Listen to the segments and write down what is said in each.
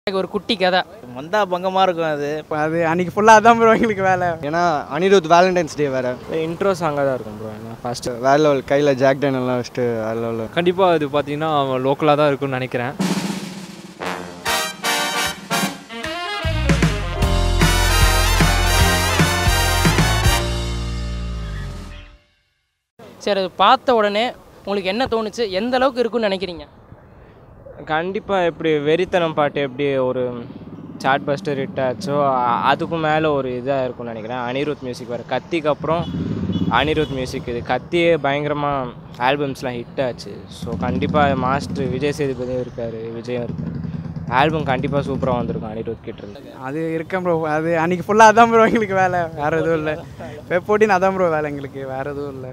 ஒரு குட்டி கதை வந்தா பங்கமாக இருக்கும் அது இப்போ அது அன்றைக்கி ஃபுல்லாக அதான் ப்ரோ எங்களுக்கு வேலை ஏன்னா அனிருத் வேலண்டைன்ஸ் டே வேறு இன்ட்ரோ சாங்காக தான் இருக்கும் ப்ரோ ஏன்னா ஃபஸ்ட்டு வேற லெவல் கையில் ஜாக் டைன் எல்லாம் வச்சுட்டு வேற லெவலில் கண்டிப்பாக அது பார்த்தீங்கன்னா லோக்கலாக தான் இருக்கும்னு நினைக்கிறேன் சரி அது பார்த்த உடனே உங்களுக்கு என்ன தோணுச்சு எந்த அளவுக்கு இருக்குன்னு நினைக்கிறீங்க கண்டிப்பாக எப்படி வெறித்தனம் பாட்டு எப்படி ஒரு சாட் பஸ்டர் ஹிட் ஆச்சோ அ- அதுக்கும் மேலே ஒரு இதாக இருக்கும்னு நினைக்கிறேன் அனிருத் மியூசிக் வேறு கத்திக்கு அப்புறம் அனிருத் மியூசிக் இது கத்தியே பயங்கரமாக ஆல்பம்ஸ்லாம் ஹிட் ஆச்சு ஸோ கண்டிப்பாக மாஸ்டர் விஜய் சேதுபதியும் இருக்கார் விஜயும் இருக்கார் ஆல்பம் கண்டிப்பாக சூப்பராக வந்திருக்கும் அனிருத் கிட்ட இருந்து அது இருக்கேன் ப்ரோ அது அன்றைக்கி ஃபுல்லாக அதான் ப்ரோ எங்களுக்கு வேலை வேறு எதுவும் இல்லை வெப் போட்டின்னு அதான் ப்ரோ வேலை எங்களுக்கு வேறு எதுவும் இல்லை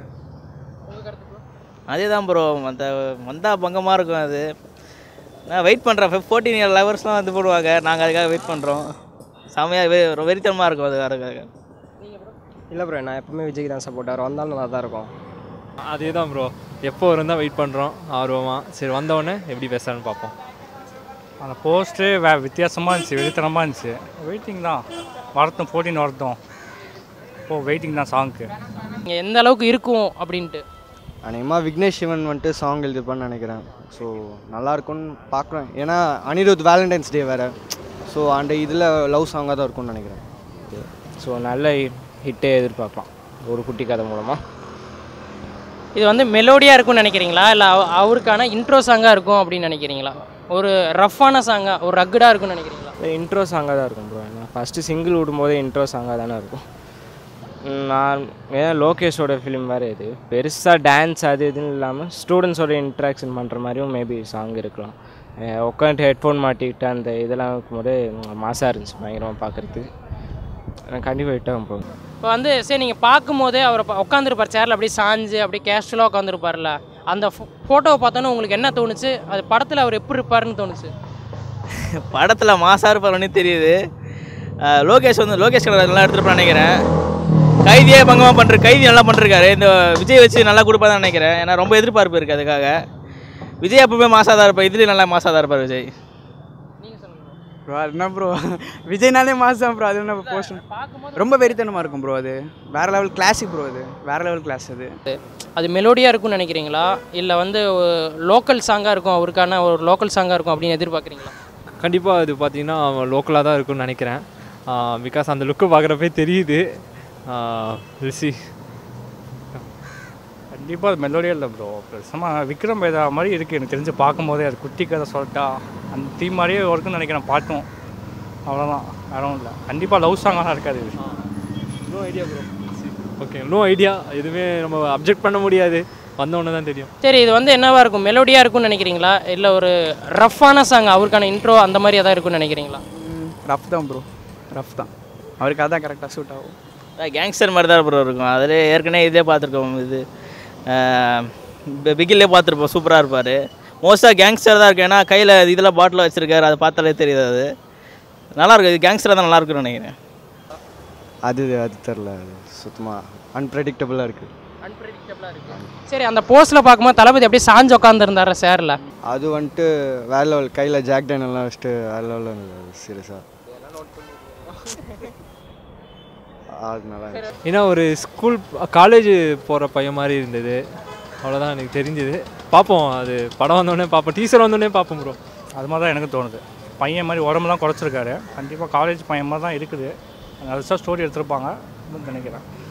அதே தான் ப்ரோ அந்த வந்தா பங்கமாக இருக்கும் அது நான் வெயிட் பண்ணுறேன் ஃபோர்டீன் இயர் லவர்ஸ்லாம் வந்து போடுவாங்க நாங்கள் அதுக்காக வெயிட் பண்ணுறோம் செமையாக வெ வெறித்தனமாக இருக்கும் அது வேறுக்காக இல்லை ப்ரோ நான் எப்பவுமே விஜய்க்கு தான் சப்போர்ட் அவர் வந்தாலும் நல்லா தான் இருக்கும் அதே தான் ப்ரோ எப்போ வரும் தான் வெயிட் பண்ணுறோம் ஆர்வமாக சரி வந்தவொடனே எப்படி பேசுகிறான்னு பார்ப்போம் அந்த போஸ்ட்டு வே வித்தியாசமாக இருந்துச்சு வெளித்தனமாக இருந்துச்சு வெயிட்டிங் தான் வரட்டும் ஃபோர்டீன் வரட்டும் ஓ வெயிட்டிங் தான் சாங்க்கு நீங்கள் எந்த அளவுக்கு இருக்கும் அப்படின்ட்டு அநேகமாக விக்னேஷ் சிவன் வந்துட்டு சாங் எழுதிருப்பான்னு நினைக்கிறேன் ஸோ நல்லா இருக்கும்னு பார்க்குறேன் ஏன்னா அனிருத் வேலண்டைன்ஸ் டே வேறு ஸோ அந்த இதில் லவ் சாங்காக தான் இருக்கும்னு நினைக்கிறேன் ஸோ நல்ல ஹிட்டே எதிர்பார்க்கலாம் ஒரு குட்டி கதை மூலமாக இது வந்து மெலோடியாக இருக்கும்னு நினைக்கிறீங்களா இல்லை அவருக்கான இன்ட்ரோ சாங்காக இருக்கும் அப்படின்னு நினைக்கிறீங்களா ஒரு ரஃப்பான சாங்காக ஒரு ரக்குடாக இருக்கும்னு நினைக்கிறீங்களா இன்ட்ரோ சாங்காக தான் இருக்கும் ப்ரோ ஏன்னா ஃபஸ்ட்டு சிங்கிள் விடும்போதே இன்ட்ரோ சாங்காக தானே இருக்கும் ம், நான் ஏன்னா லோகேஷோட ஃபிலிம் வேறு இது பெருசாக டான்ஸ் அது இதுன்னு இல்லாமல் ஸ்டூடெண்ட்ஸோட இன்ட்ராக்ஷன் பண்ணுற மாதிரியும் மேபி சாங் இருக்கலாம் உட்காந்துட்டு ஹெட்ஃபோன் மாட்டிக்கிட்டு அந்த இதெல்லாம் இருக்கும்போது மாசாக இருந்துச்சு பயங்கரமாக பார்க்குறதுக்கு நான் கண்டிப்பாக ஹிட்டாகும் போகும் இப்போ வந்து சரி நீங்கள் பார்க்கும்போதே அவரை உட்காந்துருப்பார் சேரில் அப்படியே சாஞ்சு அப்படியே கேஷுவலாக உட்காந்துருப்பார்ல அந்த ஃபோட்டோவை பார்த்தோன்னே உங்களுக்கு என்ன தோணுச்சு அது படத்தில் அவர் எப்படி இருப்பாருன்னு தோணுச்சு படத்தில் மாசாக இருப்பாருன்னு தெரியுது அஹ் லோகேஷ் வந்து லோகேஷ் கனகராஜ் நல்லா எடுத்துருப்பான்னு நினைக்கிறேன் கைதியே பங்கமாக பண்ணுற கைதி நல்லா பண்ணிருக்காரு இந்த விஜய் வச்சு நல்லா கொடுப்பான்னு நினைக்கிறேன் ஏன்னா ரொம்ப எதிர்பார்ப்பு இருக்குது அதுக்காக விஜய் எப்பவுமே மாசாக தான் இருப்பார் இதுலேயும் நல்லா மாசாக தான் இருப்பார் விஜய் ப்ரோ அது என்ன ப்ரோ விஜய்னாலே மாதம் ப்ரோ அது என்ன போஸ்ட் ரொம்ப வெறித்தனமாக இருக்கும் ப்ரோ அது வேறு லெவல் கிளாசிக் ப்ரோ அது வேறு லெவல் கிளாஸ் அது அது மெலோடியாக இருக்கும்னு நினைக்கிறீங்களா இல்லை வந்து லோக்கல் சாங்காக இருக்கும் அவருக்கான ஒரு லோக்கல் சாங்காக இருக்கும் அப்படின்னு எதிர்பார்க்குறீங்களா கண்டிப்பாக அது பார்த்தீங்கன்னா லோக்கலாக தான் இருக்கும்னு நினைக்கிறேன் பிகாஸ் அந்த லுக்கு பார்க்குறப்பே தெரியுது ரிஷி கண்டிப்பாக அது மெலோடியே இல்லை ப்ரோ பெருசமாக விக்ரம் வேதா மாதிரி இருக்குது எனக்கு தெரிஞ்சு பார்க்கும்போதே அது குட்டி கதை சொல்லிட்டா அந்த தீம் மாதிரியே இருக்குன்னு நினைக்கிறேன் பாட்டும் அவ்வளோதான் வேற ஒன்றும் இல்லை கண்டிப்பாக லவ் சாங்காக இருக்காது இது no idea bro okay no idea எதுவுமே நம்ம அப்ஜெக்ட் பண்ண முடியாது வந்தவொடனே தான் தெரியும் சரி இது வந்து என்னவா இருக்கும் மெலோடியாக இருக்கும்னு நினைக்கிறீங்களா இல்லை ஒரு ரஃப்பான சாங் அவருக்கான இன்ட்ரோ அந்த மாதிரி எதாவது இருக்கும்னு நினைக்கிறீங்களா ரஃப் தான் ப்ரோ ரஃப் தான் அவருக்கு அதான் கரெக்டாக சூட் ஆகும் கேங்ஸ்டர் மாதிரி தான் ப்ரோ இருக்கும் அதில் ஏற்கனவே இதே பார்த்துருக்கோம் இது பிகில்லே பார்த்துருப்போம் சூப்பராக இருப்பார் மோஸ்ட்டாக கேங்ஸ்டர் தான் இருக்கும் ஏன்னா கையில் இதெல்லாம் பாட்டில் வச்சுருக்காரு அதை பார்த்தாலே தெரியுது அது நல்லா இருக்கும் இது கேங்ஸ்டர் தான் நல்லா இருக்குன்னு நினைக்கிறேன் அது அது தெரில அது சுத்தமாக அன்பிரடிக்டபுளாக இருக்குது அன்பிரடிக்டபிளாக இருக்கு சரி அந்த போஸ்ட்டில் பார்க்கும்போது தளபதி அப்படியே சாஞ்சு உட்காந்துருந்தாரு சேரில் அது வந்துட்டு வேற லெவல் கையில் ஜாக் டைன் எல்லாம் வச்சுட்டு வேற லெவலில் இருந்தது சீரியஸாக அது நல்லா இருந்துச்சு ஏன்னா ஒரு ஸ்கூல் காலேஜ் போகிற பையன் மாதிரி இருந்தது அவ்வளோதான் எனக்கு தெரிஞ்சுது பார்ப்போம் அது படம் வந்தோடனே பார்ப்போம் டீசர் வந்தோடனே பார்ப்போம் ப்ரோ அது மாதிரி தான் எனக்கு தோணுது பையன் மாதிரி உடம்புலாம் குறைச்சிருக்காரு கண்டிப்பாக காலேஜ் பையன் மாதிரி தான் இருக்குது அதுதான் ஸ்டோரி எடுத்திருப்பாங்க நினைக்கிறேன்